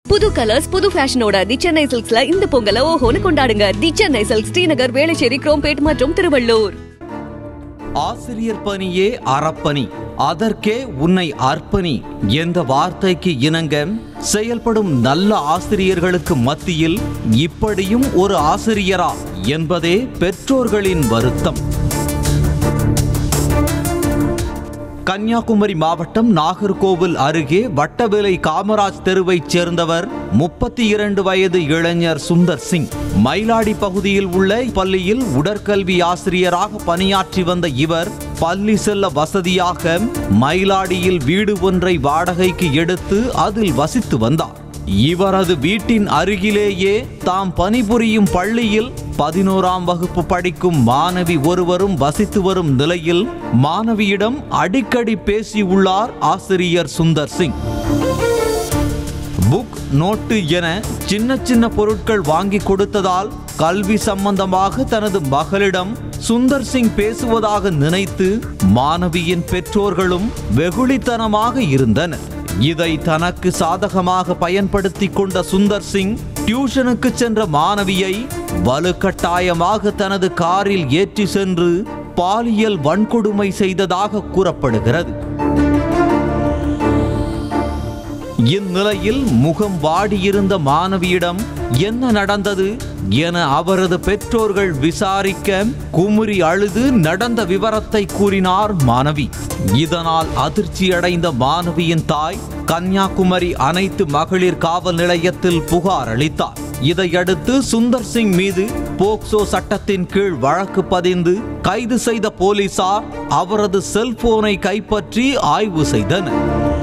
புது கலர்ஸ் புது ஃபேஷனோட தி சென்னை சில்க்ஸ்ல இந்த பொங்கலை ஓஹோன்னு கொண்டாடுங்க தி சென்னை சில்க்ஸ் ஸ்ரீநகர் வேளச்சேரி குரோம்பேட் மற்றும் திருவள்ளூர் ஆசிரியர் பணியே அறப்பணி அதற்கே உன்னை அர்ப்பணி என்ற வார்த்தைக்கு இணங்க செயல்படும் நல்ல ஆசிரியர்களுக்கு மத்தியில் இப்படியும் ஒரு ஆசிரியரா என்பதே பெற்றோர்களின் வருத்தம் கன்னியாகுமரி மாவட்டம் நாகர்கோவில் அருகே வட்டவேலை காமராஜ் தெருவைச் சேர்ந்தவர் முப்பத்தி இரண்டு வயது இளைஞர் சுந்தர் சிங் மயிலாடி பகுதியில் உள்ள பள்ளியில் உடற்கல்வி ஆசிரியராக பணியாற்றி வந்த இவர் பள்ளி செல்ல வசதியாக மயிலாடியில் வீடு ஒன்றை வாடகைக்கு எடுத்து அதில் வசித்து வந்தார் இவரது வீட்டின் அருகிலேயே தாம் பணிபுரியும் பள்ளியில் பதினோராம் வகுப்பு படிக்கும் மாணவி ஒருவரும் வசித்து வரும் நிலையில் மாணவியிடம் அடிக்கடி பேசியுள்ளார் ஆசிரியர் சுந்தர் சிங் புக் நோட்டு என சின்ன சின்ன பொருட்கள் வாங்கி கொடுத்ததால் கல்வி சம்பந்தமாக தனது மகளிடம் சுந்தர் சிங் பேசுவதாக நினைத்து மாணவியின் பெற்றோர்களும் வெகுளித்தனமாக இருந்தனர் இதை தனக்கு சாதகமாக பயன்படுத்தி கொண்ட சுந்தர் சிங் டியூஷனுக்கு சென்ற மாணவியை வலுக்கட்டாயமாக தனது காரில் ஏற்றி சென்று பாலியல் வன்கொடுமை செய்ததாக கூறப்படுகிறது இந்நிலையில் முகம் வாடியிருந்த மாணவியிடம் என்ன நடந்தது என அவரது பெற்றோர்கள் விசாரிக்க குமுறி அழுது நடந்த விவரத்தை கூறினார் மாணவி இதனால் அதிர்ச்சியடைந்த மாணவியின் தாய் கன்னியாகுமரி அனைத்து மகளிர் காவல் நிலையத்தில் புகார் அளித்தார் இதையடுத்து சுந்தர் சிங் மீது போக்சோ சட்டத்தின் கீழ் வழக்கு பதிந்து கைது செய்த போலீசார் அவரது செல்போனை கைப்பற்றி ஆய்வு செய்தனர்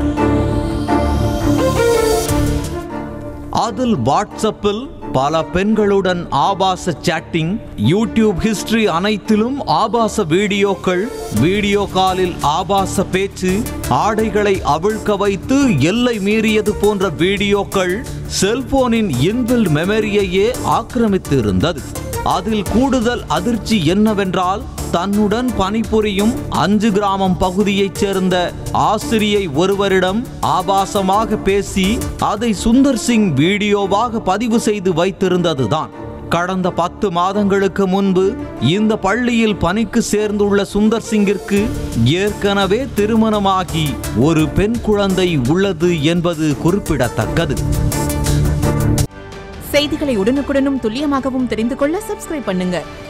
அதில் வாட்ஸ்அப்பில் பல பெண்களுடன் ஆபாச சாட்டிங் யூடியூப் ஹிஸ்டரி அனைத்திலும் ஆபாச வீடியோக்கள் வீடியோ காலில் ஆபாச பேச்சு ஆடைகளை அவிழ்க்க வைத்து எல்லை மீறியது போன்ற வீடியோக்கள் செல்போனின் இன்பில் மெமரியையே ஆக்கிரமித்து இருந்தது அதில் கூடுதல் அதிர்ச்சி என்னவென்றால் தன்னுடன் பணிபுரியும் அஞ்சு கிராமம் பகுதியைச் சேர்ந்த ஆசிரியை ஒருவரிடம் ஆபாசமாக பேசி அதை சுந்தர் சிங் வீடியோவாக பதிவு செய்து வைத்திருந்ததுதான் கடந்த பத்து மாதங்களுக்கு முன்பு இந்த பள்ளியில் பணிக்கு சேர்ந்துள்ள சுந்தர் சிங்கிற்கு ஏற்கனவே திருமணமாகி ஒரு பெண் குழந்தை உள்ளது என்பது குறிப்பிடத்தக்கது செய்திகளை உடனுக்குடனும் துல்லியமாகவும் தெரிந்து கொள்ள சப்ஸ்கிரைப் பண்ணுங்க